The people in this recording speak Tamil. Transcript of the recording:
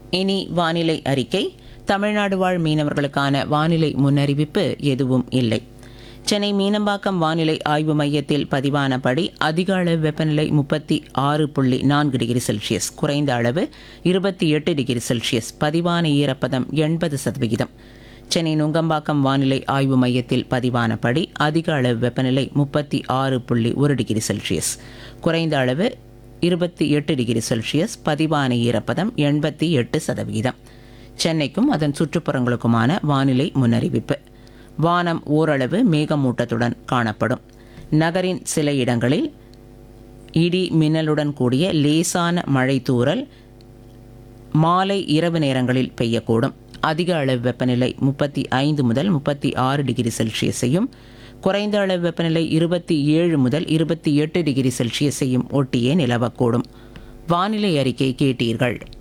இனி வானிலை அறிக்கை தமிழ்நாடு வாழ் மீனவர்களுக்கான வானிலை முன்னறிவிப்பு எதுவும் இல்லை சென்னை மீனம்பாக்கம் வானிலை ஆய்வு மையத்தில் பதிவானபடி அதிக அளவு வெப்பநிலை முப்பத்தி ஆறு புள்ளி நான்கு டிகிரி செல்சியஸ் குறைந்த அளவு இருபத்தி எட்டு டிகிரி செல்சியஸ் பதிவான ஈரப்பதம் எண்பது சதவிகிதம் சென்னை நுங்கம்பாக்கம் வானிலை ஆய்வு மையத்தில் பதிவானபடி அதிக அளவு வெப்பநிலை முப்பத்தி ஆறு புள்ளி ஒரு டிகிரி செல்சியஸ் குறைந்த அளவு இருபத்தி எட்டு டிகிரி செல்சியஸ் பதிவான ஈரப்பதம் எண்பத்தி எட்டு சதவிகிதம் சென்னைக்கும் அதன் சுற்றுப்புறங்களுக்குமான வானிலை முன்னறிவிப்பு வானம் ஓரளவு மேகமூட்டத்துடன் காணப்படும் நகரின் சில இடங்களில் இடி மின்னலுடன் கூடிய லேசான மழை தூறல் மாலை இரவு நேரங்களில் பெய்யக்கூடும் அதிக அளவு வெப்பநிலை முப்பத்தி ஐந்து முதல் முப்பத்தி ஆறு டிகிரி செல்சியஸையும் குறைந்த அளவு வெப்பநிலை இருபத்தி ஏழு முதல் இருபத்தி எட்டு டிகிரி செல்சியஸையும் ஒட்டியே நிலவக்கூடும் வானிலை அறிக்கை கேட்டீர்கள்